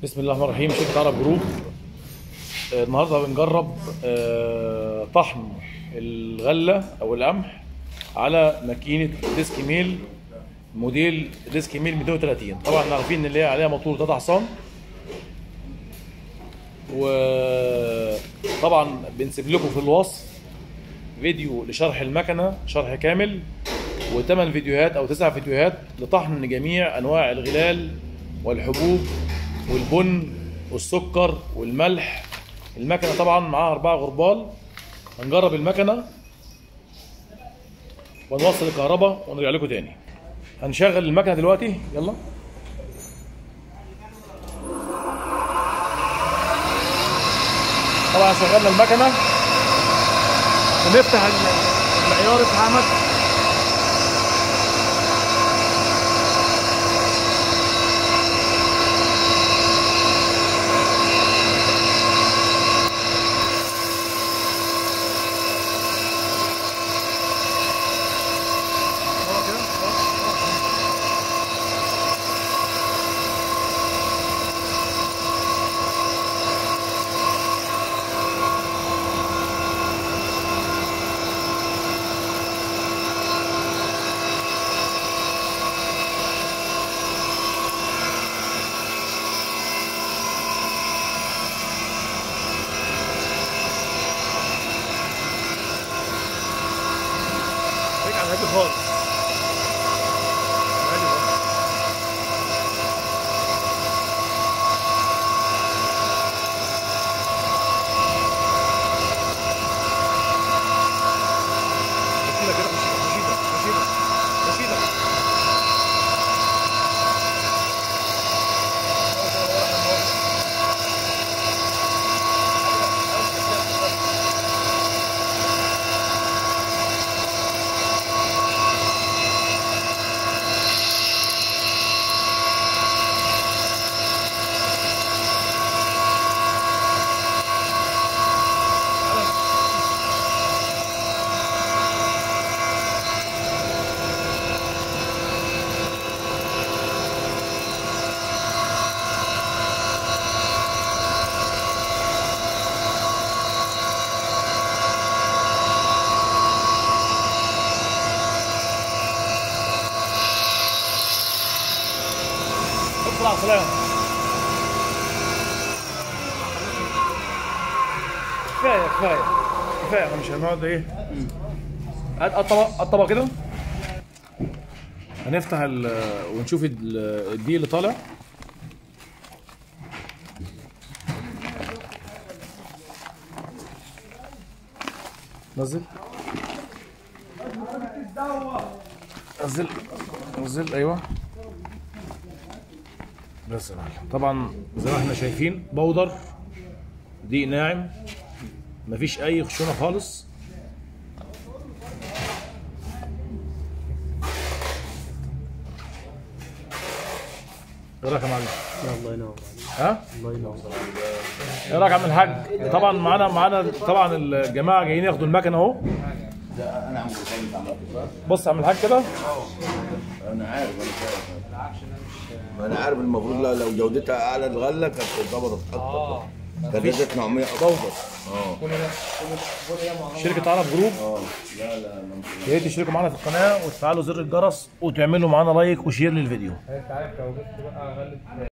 بسم الله الرحمن الرحيم شركة عرب جروب آه، النهارده بنجرب آه، طحن الغلة أو القمح على ماكينة ديسك ميل موديل ديسك ميل 230 طبعا احنا عارفين ان اللي هي عليها موتور تلات حصان وطبعا بنسيب لكم في الوصف فيديو لشرح المكنة شرح كامل وثمان فيديوهات او تسع فيديوهات لطحن جميع انواع الغلال والحبوب والبن والسكر والملح المكنه طبعا معاها اربعه غربال هنجرب المكنه ونوصل الكهرباء ونرجع لكم تاني هنشغل المكنه دلوقتي يلا طبعا شغلنا المكنه ونفتح المعيار بتاع احمد رجع هادي خالص هادي خالص. رشيدة كده رشيدة رشيدة رشيدة رشيدة اطلع سلام كفايه كفايه كفايه احنا مش هنقعد ايه هات الطبق الطبق كده هنفتح ال ونشوف ال- الدقيق اللي طالع نزل نزل نزل ايوه بس يا معلم طبعا زي ما احنا شايفين بودر دقيق ناعم مفيش اي خشونه خالص ايه رايك يا معلم؟ الله ينور ها؟ الله ينور ايه رايك يا عم الحاج؟ طبعا معانا معانا طبعا الجماعه جايين ياخدوا المكنه اهو ده انا عم بتكلم عن الأطفال. بص يا عم الحاج كده انا عارف انا فاهم ما انا عارف المفروض لا لو جودتها اعلى الغله كانت ظبطت اكتر كانت ادت نوعيه بوضه اه شركه عرب جروب اه لا لا انا مش- يا ريت تشتركوا معانا في القناه وتفعلوا زر الجرس وتعملوا معانا لايك وشير للفيديو انت عارف لو جبت بقى غلة